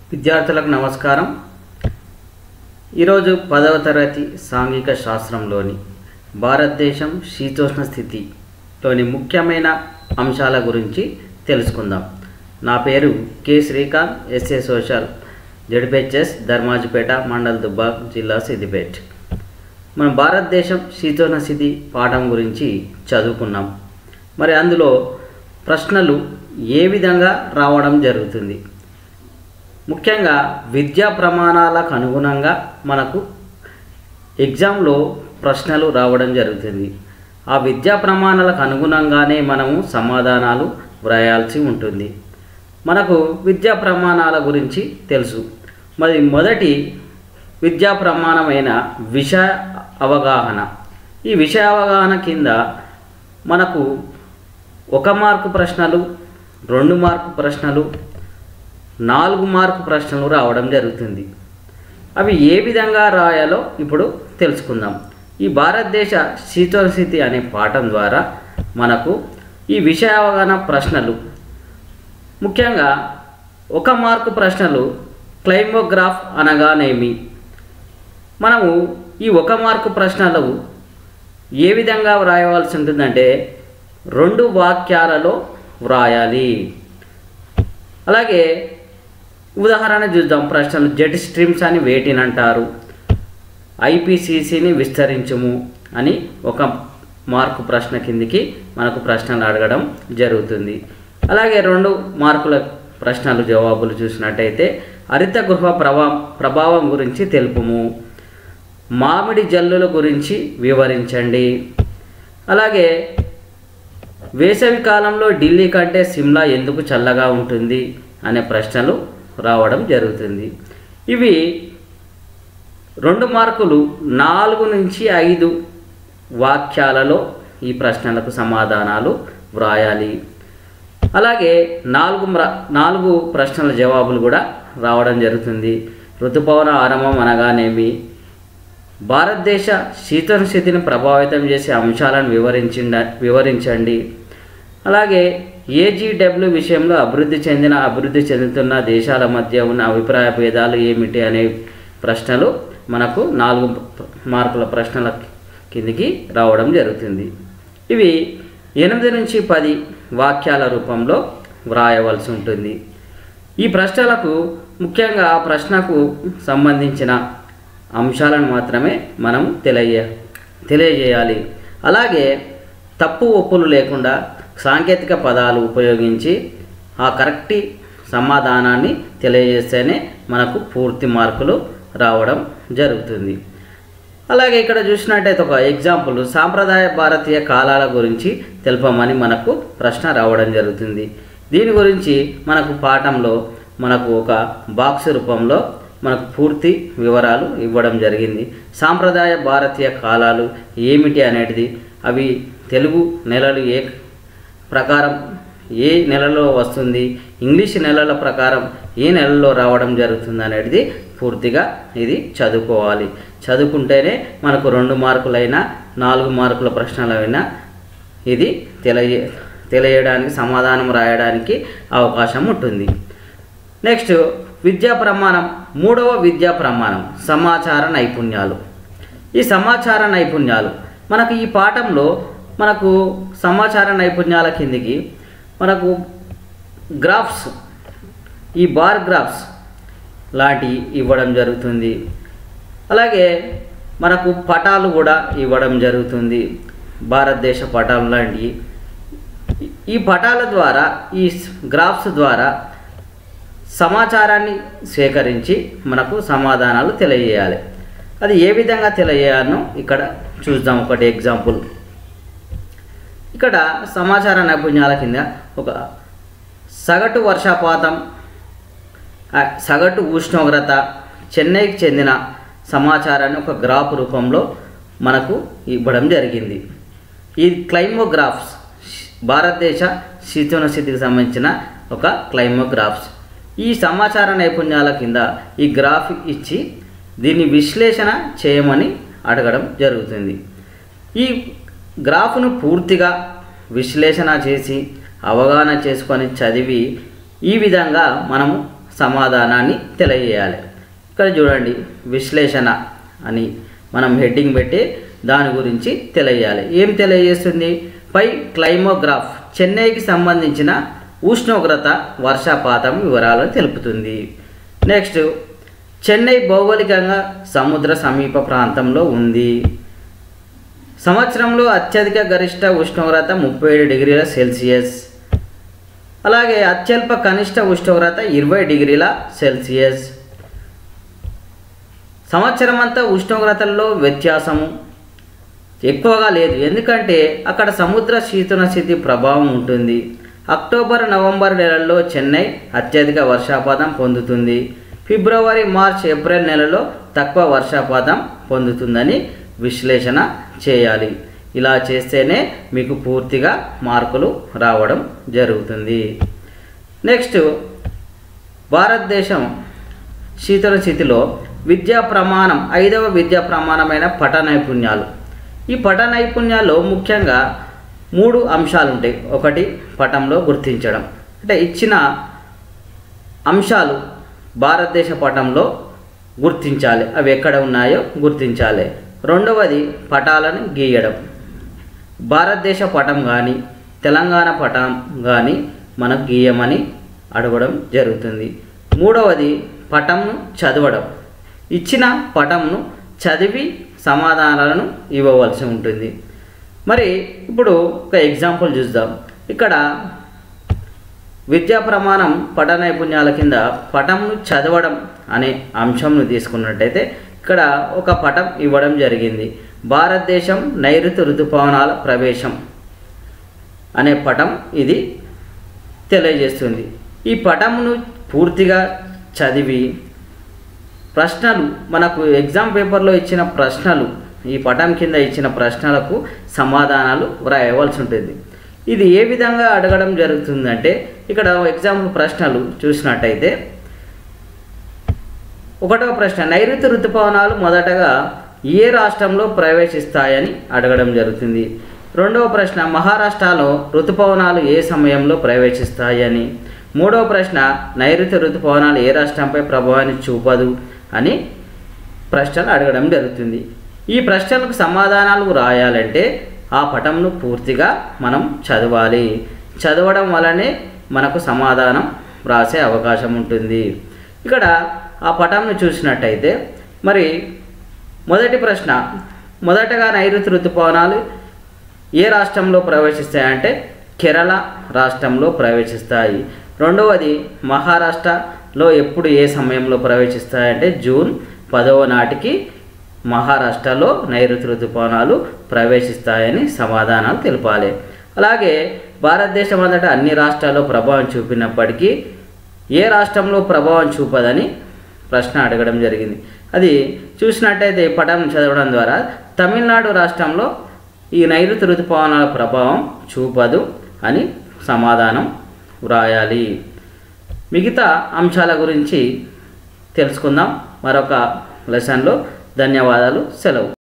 విద్యార్థులకు నమస్కారం ఈరోజు పదవ తరగతి సాంఘిక శాస్త్రంలోని భారతదేశం శీతోష్ణ స్థితిలోని ముఖ్యమైన అంశాల గురించి తెలుసుకుందాం నా పేరు K Srikanth SA social ZPHS Dharmajipet mandal Dubbak జిల్లా సిద్దిపేట్ మనం భారతదేశం శీతోష్ణ స్థితి పాఠం గురించి చదువుకున్నాం మరి అందులో ప్రశ్నలు ఏ విధంగా రావడం జరుగుతుంది ముఖ్యంగా విద్యా ప్రమాణాలకు అనుగుణంగా మనకు ఎగ్జామ్లో ప్రశ్నలు రావడం జరుగుతుంది ఆ విద్యా ప్రమాణాలకు అనుగుణంగానే మనము సమాధానాలు వ్రాయాల్సి ఉంటుంది మనకు విద్యా ప్రమాణాల గురించి తెలుసు మరి మొదటి విద్యా ప్రమాణమైన విషయ అవగాహన ఈ విషయ అవగాహన కింద మనకు ఒక మార్కు ప్రశ్నలు రెండు మార్కు ప్రశ్నలు నాలుగు మార్కు ప్రశ్నలు రావడం జరుగుతుంది అవి ఏ విధంగా రాయాలో ఇప్పుడు తెలుసుకుందాం ఈ భారతదేశ శీతోస్థితి అనే పాఠం ద్వారా మనకు ఈ విషయ అవగాహన ప్రశ్నలు ముఖ్యంగా ఒక మార్కు ప్రశ్నలు క్లైమోగ్రాఫ్ అనగానేమి మనము ఈ ఒక మార్కు ప్రశ్నలు ఏ విధంగా వ్రాయవలసి ఉంటుందంటే రెండు వాక్యాలలో వ్రాయాలి అలాగే ఉదాహరణ చూద్దాం ప్రశ్నలు జెట్ స్ట్రీమ్స్ అని వేటిని అంటారు ఐపీసీసీని విస్తరించుము అని ఒక మార్కు ప్రశ్న కిందికి మనకు ప్రశ్నలు అడగడం జరుగుతుంది అలాగే రెండు మార్కుల ప్రశ్నలు జవాబులు చూసినట్టయితే హరిత గృహ ప్రభా ప్రభావం గురించి తెలుపుము మామిడి జల్లుల గురించి వివరించండి అలాగే వేసవి కాలంలో ఢిల్లీ కంటే సిమ్లా ఎందుకు చల్లగా ఉంటుంది అనే ప్రశ్నలు రావడం జరుగుతుంది ఇవి రెండు మార్కులు నాలుగు నుంచి ఐదు వాక్యాలలో ఈ ప్రశ్నలకు సమాధానాలు వ్రాయాలి అలాగే నాలుగు మ్ర- నాలుగు ప్రశ్నల జవాబులు కూడా రావడం జరుగుతుంది ఋతుపవన ఆరంభం అనగానేమి భారతదేశ శీతల స్థితిని ప్రభావితం చేసే అంశాలను వివరించిండ వివరించండి అలాగే ఏజీడబ్ల్యూ విషయంలో అభివృద్ధి చెందిన అభివృద్ధి చెందుతున్న దేశాల మధ్య ఉన్న అభిప్రాయ భేదాలు ఏమిటి అనే ప్రశ్నలు మనకు నాలుగు మార్కుల ప్రశ్నల కిందికి రావడం జరుగుతుంది ఇవి ఎనిమిది నుంచి పది వాక్యాల రూపంలో వ్రాయవలసి ఉంటుంది ఈ ప్రశ్నలకు ముఖ్యంగా ఆ ప్రశ్నకు సంబంధించిన అంశాలను మాత్రమే మనం తెలియ తెలియజేయాలి అలాగే తప్పు ఒప్పులు లేకుండా సాంకేతిక పదాలు ఉపయోగించి ఆ కరెక్ట్ సమాధానాన్ని తెలియజేస్తేనే మనకు పూర్తి మార్కులు రావడం జరుగుతుంది అలాగే ఇక్కడ చూసినట్టయితే ఒక ఎగ్జాంపుల్ సాంప్రదాయ భారతీయ కాలాల గురించి తెలుపమని మనకు ప్రశ్న రావడం జరుగుతుంది దీని గురించి మనకు పాఠంలో మనకు ఒక బాక్స్ రూపంలో మనకు పూర్తి వివరాలు ఇవ్వడం జరిగింది సాంప్రదాయ భారతీయ కాలాలు ఏమిటి అనేది అవి తెలుగు నెలలు ఏ ప్రకారం ఏ నెలలో వస్తుంది ఇంగ్లీష్ నెలల ప్రకారం ఏ నెలలో రావడం జరుగుతుంది అనేది పూర్తిగా ఇది చదువుకోవాలి చదువుకుంటేనే మనకు రెండు మార్కులైనా నాలుగు మార్కుల ప్రశ్నలైనా ఇది తెలియ తెలియడానికి సమాధానం రాయడానికి అవకాశం ఉంటుంది నెక్స్ట్ విద్యా ప్రమాణం మూడవ విద్యా ప్రమాణం సమాచార నైపుణ్యాలు ఈ సమాచార నైపుణ్యాలు మనకు ఈ పాఠంలో మనకు సమాచార నైపుణ్యాల కిందికి మనకు గ్రాఫ్స్ ఈ బార్ గ్రాఫ్స్ లాంటి ఇవ్వడం జరుగుతుంది అలాగే మనకు పటాలు కూడా ఇవ్వడం జరుగుతుంది భారతదేశ పటాలు లాంటివి ఈ పటాల ద్వారా ఈ గ్రాఫ్స్ ద్వారా సమాచారాన్ని సేకరించి మనకు సమాధానాలు తెలియజేయాలి అది ఏ విధంగా తెలియజేయాలనో ఇక్కడ చూద్దాం ఒకటి ఎగ్జాంపుల్ ఇక్కడ సమాచార నైపుణ్యాల కింద ఒక సగటు వర్షపాతం ఆ, సగటు ఉష్ణోగ్రత చెన్నైకి చెందిన సమాచారాన్ని ఒక గ్రాఫ్ రూపంలో మనకు ఇవ్వడం జరిగింది ఈ క్లైమోగ్రాఫ్స్ భారతదేశ శీతోన స్థితికి సంబంధించిన ఒక క్లైమోగ్రాఫ్స్ ఈ సమాచార నైపుణ్యాల కింద ఈ గ్రాఫ్ ఇచ్చి దీన్ని విశ్లేషణ చేయమని అడగడం జరుగుతుంది ఈ గ్రాఫ్ను పూర్తిగా విశ్లేషణ చేసి అవగాహన చేసుకొని చదివి ఈ విధంగా మనము సమాధానాన్ని తెలియజేయాలి ఇక్కడ చూడండి విశ్లేషణ అని మనం హెడ్డింగ్ పెట్టి దాని గురించి తెలియజేయాలి ఏం తెలియజేస్తుంది పై క్లైమోగ్రాఫ్ చెన్నైకి సంబంధించిన ఉష్ణోగ్రత వర్షపాతం వివరాలను తెలుపుతుంది నెక్స్ట్ చెన్నై భౌగోళికంగా సముద్ర సమీప ప్రాంతంలో ఉంది సంవత్సరంలో అత్యధిక గరిష్ట ఉష్ణోగ్రత ముప్పై ఏడు డిగ్రీల సెల్సియస్ అలాగే అత్యల్ప కనిష్ట ఉష్ణోగ్రత ఇరవై డిగ్రీల సెల్సియస్ సంవత్సరం అంతా ఉష్ణోగ్రతల్లో వ్యత్యాసము ఎక్కువగా లేదు ఎందుకంటే అక్కడ సముద్ర శీతల స్థితి ప్రభావం ఉంటుంది అక్టోబర్ నవంబర్ నెలల్లో చెన్నై అత్యధిక వర్షపాతం పొందుతుంది ఫిబ్రవరి మార్చ్ ఏప్రిల్ నెలలో తక్కువ వర్షపాతం పొందుతుందని విశ్లేషణ చేయాలి ఇలా చేస్తేనే మీకు పూర్తిగా మార్కులు రావడం జరుగుతుంది నెక్స్ట్ భారతదేశం శీతల స్థితిలో విద్యా ప్రమాణం ఐదవ విద్యా ప్రమాణమైన పట నైపుణ్యాలు ఈ పట నైపుణ్యాల్లో ముఖ్యంగా మూడు అంశాలు ఉంటాయి ఒకటి పటంలో గుర్తించడం అంటే ఇచ్చిన అంశాలు భారతదేశ పటంలో గుర్తించాలి అవి ఎక్కడ ఉన్నాయో గుర్తించాలి రెండవది పటాలను గీయడం భారతదేశ పటం కానీ తెలంగాణ పటం కానీ మనకు గీయమని అడగడం జరుగుతుంది మూడవది పటంను చదవడం ఇచ్చిన పటంను చదివి సమాధానాలను ఇవ్వవలసి ఉంటుంది మరి ఇప్పుడు ఒక ఎగ్జాంపుల్ చూద్దాం ఇక్కడ విద్యా ప్రమాణం పట నైపుణ్యాల కింద పటంను చదవడం అనే అంశంను తీసుకున్నట్టయితే ఇక్కడ ఒక పటం ఇవ్వడం జరిగింది భారతదేశం నైరుతి ఋతుపవనాల ప్రవేశం అనే పటం ఇది తెలియజేస్తుంది ఈ పటంను పూర్తిగా చదివి ప్రశ్నలు మనకు ఎగ్జామ్ పేపర్లో ఇచ్చిన ప్రశ్నలు ఈ పటం కింద ఇచ్చిన ప్రశ్నలకు సమాధానాలు వ్రాయవలసి ఉంటుంది ఇది ఏ విధంగా అడగడం జరుగుతుందంటే ఇక్కడ ఎగ్జాంపుల్ ప్రశ్నలు చూసినట్టయితే ఒకటవ ప్రశ్న నైరుతి ఋతుపవనాలు మొదటగా ఏ రాష్ట్రంలో ప్రవేశిస్తాయని అడగడం జరుగుతుంది రెండవ ప్రశ్న మహారాష్ట్రలో ఋతుపవనాలు ఏ సమయంలో ప్రవేశిస్తాయని మూడవ ప్రశ్న నైరుతి ఋతుపవనాలు ఏ రాష్ట్రంపై ప్రభావాన్ని చూపదు అని ప్రశ్నలు అడగడం జరుగుతుంది ఈ ప్రశ్నలకు సమాధానాలు రాయాలంటే ఆ పటంను పూర్తిగా మనం చదవాలి చదవడం వల్లనే మనకు సమాధానం రాసే అవకాశం ఉంటుంది ఇక్కడ ఆ పటంను చూసినట్టయితే మరి మొదటి ప్రశ్న మొదటగా నైరుతి ఋతుపవనాలు ఏ రాష్ట్రంలో ప్రవేశిస్తాయంటే కేరళ రాష్ట్రంలో ప్రవేశిస్తాయి రెండవది మహారాష్ట్రలో ఎప్పుడు ఏ సమయంలో ప్రవేశిస్తాయంటే జూన్ పదవ నాటికి మహారాష్ట్రలో నైరుతి ఋతుపవనాలు ప్రవేశిస్తాయని సమాధానాలు తెలపాలి అలాగే భారతదేశం అంతటా అన్ని రాష్ట్రాల్లో ప్రభావం చూపినప్పటికీ ఏ రాష్ట్రంలో ప్రభావం చూపదని ప్రశ్న అడగడం జరిగింది అది చూసినట్టయితే ఈ పటం చదవడం ద్వారా తమిళనాడు రాష్ట్రంలో ఈ నైరుతి ఋతుపవనాల ప్రభావం చూపదు అని సమాధానం వ్రాయాలి మిగతా అంశాల గురించి తెలుసుకుందాం మరొక లెసన్లో ధన్యవాదాలు సెలవు